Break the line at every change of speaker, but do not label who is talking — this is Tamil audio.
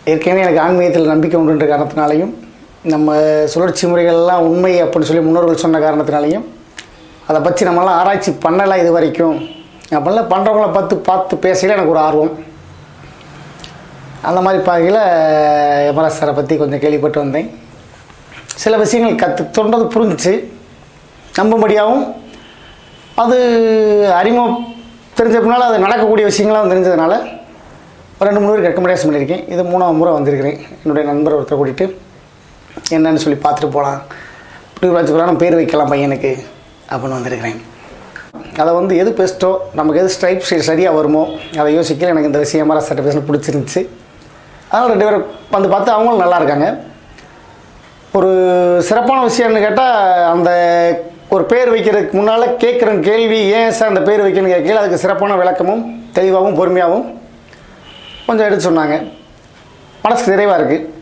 ஏற்கனவே எனக்கு ஆன்மீகத்தில் நம்பிக்கை உண்டுன்ற காரணத்தினாலையும் நம்ம சுழற்சி முறைகள்லாம் உண்மை அப்படின்னு சொல்லி முன்னோர்கள் சொன்ன காரணத்தினாலையும் அதை பற்றி நம்மளாம் ஆராய்ச்சி பண்ணலை இது வரைக்கும் அப்படிலாம் பண்ணுறவங்கள பார்த்து பார்த்து பேசல எனக்கு ஒரு ஆர்வம் அந்த மாதிரி பார்க்கையில் யமராஜ் சாரை பற்றி கொஞ்சம் கேள்விப்பட்டு வந்தேன் சில விஷயங்கள் கற்று தொண்டது புரிஞ்சிச்சு நம்பும்படியாகவும் அது அறிமுகம் தெரிஞ்ச பின்னால் அது நடக்கக்கூடிய விஷயங்களாம் தெரிஞ்சதுனால ஒரு ரெண்டு மூணு பேருக்கு ரெக்கமெண்டேஷன் பண்ணியிருக்கேன் இது மூணாவது முறை வந்திருக்கிறேன் என்னுடைய நண்பர் ஒருத்தர் கூட்டிகிட்டு என்னன்னு சொல்லி பார்த்துட்டு போகலாம் இப்படி வச்சுக்கலாம் பேர் வைக்கலாம் பையனுக்கு அப்படின்னு வந்திருக்கிறேன் அதை வந்து எது பெஸ்ட்டோ நமக்கு எது ஸ்ட்ரைப் சரியாக வருமோ அதை யோசிக்கல எனக்கு இந்த விஷயம் மாதிரி சர்டிஃபிகேஷன் பிடிச்சிருந்துச்சு அதனால் ரெண்டு பேரும் வந்து பார்த்து அவங்களும் நல்லா இருக்காங்க ஒரு சிறப்பான விஷயம்னு கேட்டால் அந்த ஒரு பேர் வைக்கிறதுக்கு முன்னால் கேட்குற கேள்வி ஏன் சார் அந்த பேர் வைக்கணும்னு கேட்கல அதுக்கு சிறப்பான விளக்கமும் தெளிவாகவும் பொறுமையாகவும் கொஞ்சம் எடுத்து சொன்னாங்க மனசுக்கு நிறைவாக இருக்குது